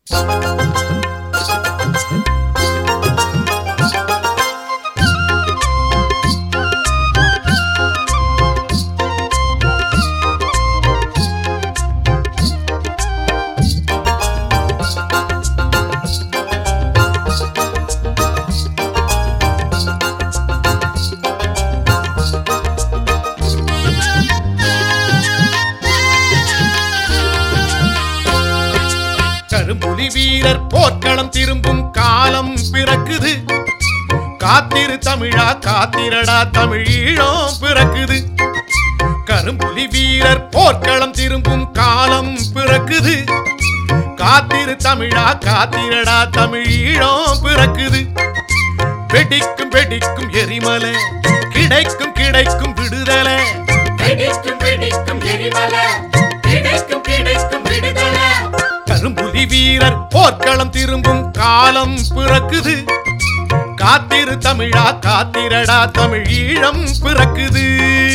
கரும்புலி வீரர் போர்க்களம் திரும்பும் காலம் பிறக்குது காத்திரு தமிழா காத்திரடா தமிழீழம் பிறக்குது கரும்புலி வீரர் போர்க்களம் திரும்பும் காலம் பிறக்குது காத்திரு தமிழா காத்திரடா தமிழீழம் பிறக்குது வெடிக்கும் வெடிக்கும் எரிமலை கிடைக்கும் கிடைக்கும் விடுதலை வெடிக்கும் வெடிக்கும் எரிமலை கிடைக்கும் கிடைக்கும் விடுதலை கரும்புலி வீரர் போர்க்களம் திரும்பும் காலம் பிறக்குது காத்திரு தமிழா காத்திரடா தமிழீழம் பிறக்குது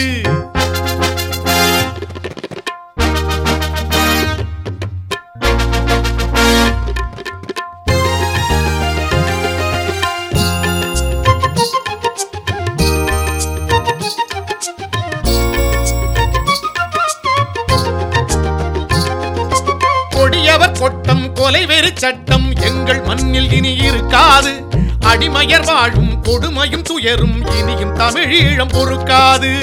கொடியவர் கொட்டம் கொலைவெறி சட்டம் எங்கள் மண்ணில் இனி இருக்காது அடிமையர் வாழும் கொடுமையும் துயரும் இனியும் தமிழீழம் பொறுக்காது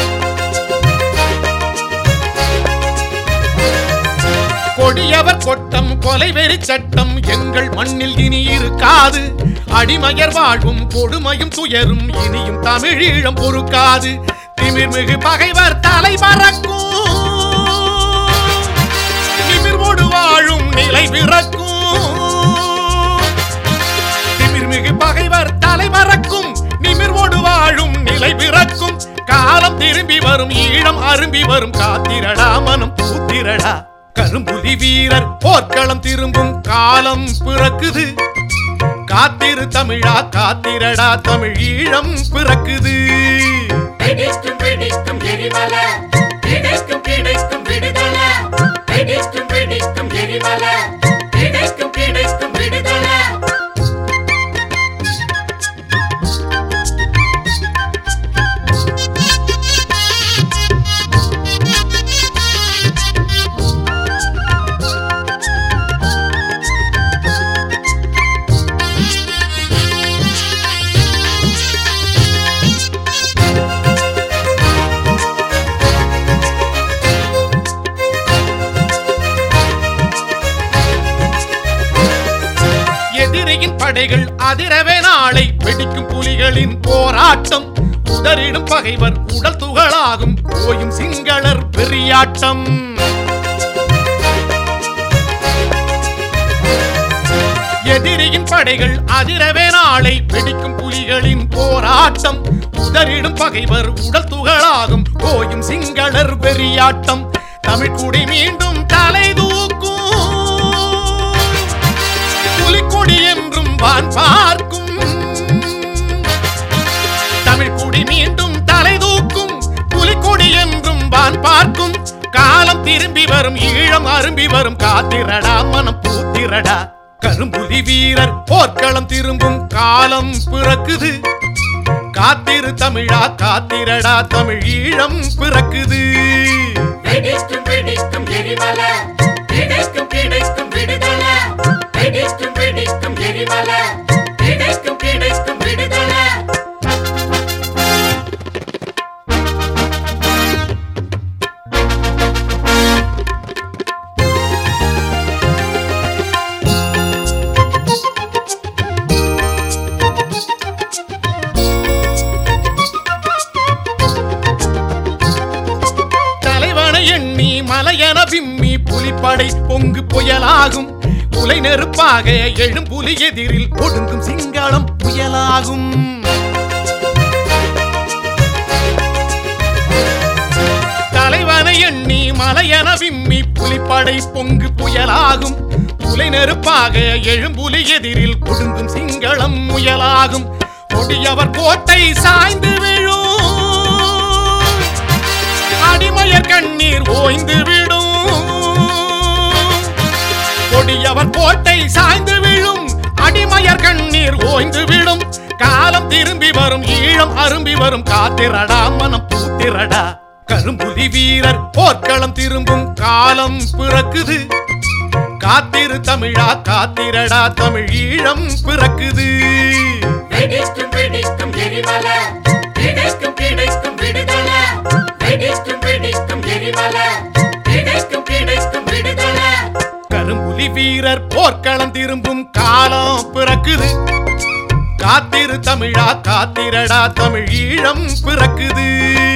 கொடியவர் கொட்டம் கொலைவெறி சட்டம் எங்கள் மண்ணில் இனி இருக்காது அடிமையர் வாழ்வும் கொடுமையும் துயரும் இனியும் தமிழீழம் பொறுக்காது திமிர்மிகு பகைவர் தலை பறக்கும் நிமிர்வோடு வாழும் நிலை பிறக்கும் திமிர்மிகு பகைவர் தலை மறக்கும் நிமிர்வோடு வாழும் நிலை பிறக்கும் காலம் திரும்பி வரும் ஈழம் அரும்பி வரும் காத்திரடா மனம் பூத்திரடா கரும்புலி வீரர் போர்க்களம் திரும்பும் காலம் பிறக்குது காத்திரு தமிழா காத்திரடா தமிழ் ஈழம் பிறக்குது வெடிக்கும் வெடிக்கும் எரிமலை கிடைக்கும் கிடைக்கும் விடுதலை வெடிக்கும் வெடிக்கும் எரிமலை கிடைக்கும் கிடைக்கும் விடுதலை எதிரியின் படைகள் அதிரவே நாளை வெடிக்கும் புலிகளின் போராட்டம் உதறிடும் பகைவர் உடல் துகளாகும் ஓயும் சிங்களர் பெரியாட்டம் எதிரியின் படைகள் அதிரவே நாளை வெடிக்கும் புலிகளின் போராட்டம் உதறிடும் பகைவர் உடல் துகளாகும் ஓயும் சிங்களர் பெரியாட்டம் தமிழ்குடி மீண்டும் தலை தூக்கும் புலிக்கொடி என்றும் வான் பார்க்கும் தமிழ் குடி மீண்டும் தலை தூக்கும் புலிக்கொடி என்றும் வான் பார்க்கும் காலம் திரும்பி வரும் ஈழம் அரும்பி வரும் காத்திரடா மனம் பூத்திரடா கரும்புலி வீரர் போர்க்களம் திரும்பும் காலம் பிறக்குது காத்திரு தமிழா காத்திரடா தமிழ் ஈழம் பிறக்குது வெடிக்கும் வெடிக்கும் எரிமலை கிடைக்கும் கிடைக்கும் விடுதலை வெடிக்கும் வெடிக்கும் எரிமலை கிடைக்கும் கிடைக்கும் விடுதலை தலைவனை எண்ணி மலையென விம்மி புலிப்படை பொங்கு புயலாகும் புலை நெருப்பாக எழும் புலி எதிரில் ஒடுங்கும் சிங்களம் புயலாகும் தலைவனை எண்ணி மலையென விம்மி புலிப்படை பொங்கு புயலாகும் புலை நெருப்பாக எழும் புலி எதிரில் ஒடுங்கும் சிங்களம் முயலாகும் கொடியவர் கோட்டை சாய்ந்து விழும் அடிமையர் கண்ணீர் ஓய்ந்து விடும் அடியவர் கோட்டை சாய்ந்து விழும் அடிமையர் கண்ணீர் ஓய்ந்து விடும் காலம் திரும்பி வரும் ஈழம் அரும்பி வரும் காத்திரடா மனம் பூத்திரடா கரும்புலி வீரர் போர்க்களம் திரும்பும் காலம் பிறக்குது காத்திரு தமிழா காத்திரடா தமிழ் ஈழம் பிறக்குது வெடிக்கும் வெடிக்கும் எரிமலை கிடைக்கும் கிடைக்கும் விடுதலை வெடிக்கும் வெடிக்கும் எரிமலை கிடைக்கும் கிடைக்கும் விடுதலை கரும்புலி வீரர் போர்க்களம் திரும்பும் காலம் பிறக்குது காத்திரு தமிழா காத்திரடா தமிழ் ஈழம் பிறக்குது